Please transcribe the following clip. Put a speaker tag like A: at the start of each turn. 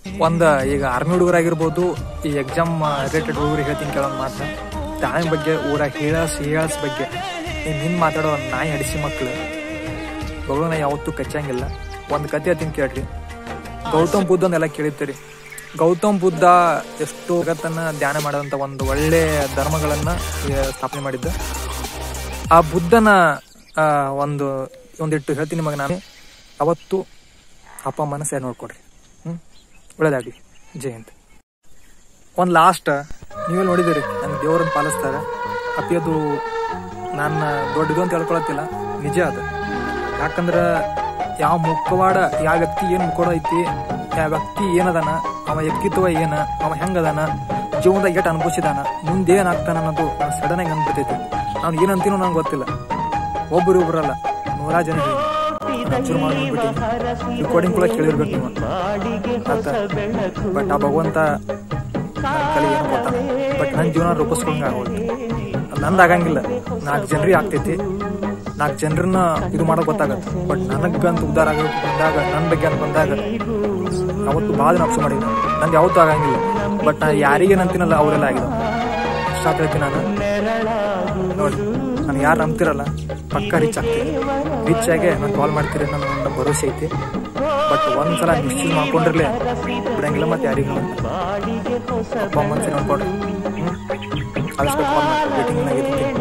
A: ಒಂದು ಈಗ ಆರ್ಮಿ ಹುಡುಗರಾಗಿರ್ಬೋದು ಈ ಎಕ್ಸಾಮ್ ರಿಲೇಟೆಡ್ ಹುಡುಗರಿಗೆ ಹೇಳ್ತೀನಿ ಕೆಲವೊಂದು ಮಾತು ತಾಯಿ ಬಗ್ಗೆ ಊರಾಗ ಹೇಳಸ್ ಹೇಳಸ್ ಬಗ್ಗೆ ನೀನು ಹಿಂದೆ ಮಾತಾಡೋ ನಾಯಿ ಹಡಿಸಿ ಮಕ್ಕಳು ಗೌಡನ ಯಾವತ್ತೂ ಕಚ್ಚಂಗಿಲ್ಲ ಒಂದು ಕತೆ ಹೇಳ್ತೀನಿ ಕೇಳ್ರಿ ಗೌತಮ್ ಬುದ್ಧನೆಲ್ಲ ಕೇಳಿರ್ತೀರಿ ಗೌತಮ್ ಬುದ್ಧ ಎಷ್ಟು ಜಗತ್ತನ್ನ ಧ್ಯಾನ ಮಾಡೋಂಥ ಒಂದು ಒಳ್ಳೆ ಧರ್ಮಗಳನ್ನ ಆ, ಸ್ಥಾಪನೆ ಮಾಡಿದ್ದ ಆ ಬುದ್ಧನ ಆ, ಒಂದು ಒಂದಿಟ್ಟು ಹೇಳ್ತೀನಿ ನಿಮಗೆ ನಾನು ಅವತ್ತು ಅಪ್ಪ ಅಮ್ಮನ ಸರಿ ನೋಡ್ಕೊಡ್ರಿ ಹ್ಞೂ ಒಳ್ಳೇದಾಗಲಿ ಜಯಂತ್ ಒಂದು ಲಾಸ್ಟ್ ನೀವೇ ನೋಡಿದಿರಿ ನನ್ನ ದೇವರನ್ನ ಪಾಲಿಸ್ತಾರೆ ಅಪ್ಪಿ ಅದು ನನ್ನ ದೊಡ್ಡದು ಅಂತ ಹೇಳ್ಕೊಳತ್ತಿಲ್ಲ ನಿಜ ಅದು ಯಾಕಂದ್ರೆ ಯಾವ ಮುಖವಾಡ ಯಾವ ವ್ಯಕ್ತಿ ಏನು ಮುಖವಾಡ ಐತಿ ಯಾವ ವ್ಯಕ್ತಿ ಏನದಾನ ಅವ ವ್ಯಕ್ತಿತ್ವ ಏನ ಅವ ಹೆಂಗದಾನ ಜೀವನದಾಗ ಎಷ್ಟು ಅನುಭವಿಸಿದಾನ ಮುಂದೆ ಏನಾಗ್ತಾನ ಅನ್ನೋದು ಸಡನ್ ಆಗಿ ಅನ್ಬಿಡ್ತೈತಿ ಅವ್ನು ಏನಂತೀನೋ ನಂಗೆ ಗೊತ್ತಿಲ್ಲ ಒಬ್ಬರು ಇಬ್ಬರಲ್ಲ ನೂರಾ ಜನ ಶುರು ಮಾಡ್ಬಿಟ್ಟಿನಿ ರೆಕಾರ್ಡಿಂಗ್ ಕೂಡ ಕೇಳಿರ್ಬೇಕು ನೀವು ಆತ ಬಟ್ ಆ ಭಗವಂತ ನನ್ನ ಕಲಿ ಏನು ಗೊತ್ತಾನ ಬಟ್ ನನ್ನ ಜೀವನ ರೂಪಿಸ್ಕೊಂಡ್ ಆಗೋದು ನಂದು ಆಗಂಗಿಲ್ಲ ನಾಲ್ಕು ಜನರಿಗೆ ಆಗ್ತೈತಿ ನಾಲ್ಕು ಜನರನ್ನ ಇದು ಮಾಡೋಕೆ ಗೊತ್ತಾಗತ್ತೆ ಬಟ್ ನನಗಂತ ಉದ್ಧಾರ ಆಗ ಬಂದಾಗ ನನ್ನ ಬಗ್ಗೆ ಅಂತ ಬಂದಾಗ ಅವತ್ತು ಭಾಳ ದಿನ ಅಪ್ಸು ಮಾಡಿದ್ದೆ ನಂದು ಯಾವತ್ತೂ ಆಗಂಗಿಲ್ಲ ಬಟ್ ನಾ ಯಾರಿಗೆ ನಂತೀನಲ್ಲ ಅವರೆಲ್ಲ ಆಗಿದೆ ಅಷ್ಟು ಹೇಳ್ತೀನಿ ನಾನು ನೋಡಿ ನಾನು ಯಾರು ನಂಬ್ತಿರಲ್ಲ ಪಕ್ಕ ರೀಚ್ ಆಗ್ತೀನಿ ರೀಚ್ ಆಗಿ ನಾನು ಕಾಲ್ ಮಾಡ್ತೀರಿ ನನ್ನ ನನ್ನ ಭರವಸೆ ಐತಿ ಬಟ್ ಒಂದ್ಸಲ ನಿಶ್ಚಿತ ಮಾಡ್ಕೊಂಡಿರ್ಲಿ ಬಿಡಂಗಿಲ್ಲ ಮತ್ತೆ ಯಾರಿಗೂ ಅಪ್ಪ ಅಮ್ಮನ ನೋಡ್ಕೊಡ್ರಿ ಹ್ಞೂ ಅದಷ್ಟು ಕಾಲ್ ಮಾಡಿ ವೇಟಿಂಗ್ನಾಗಿರ್ತೀನಿ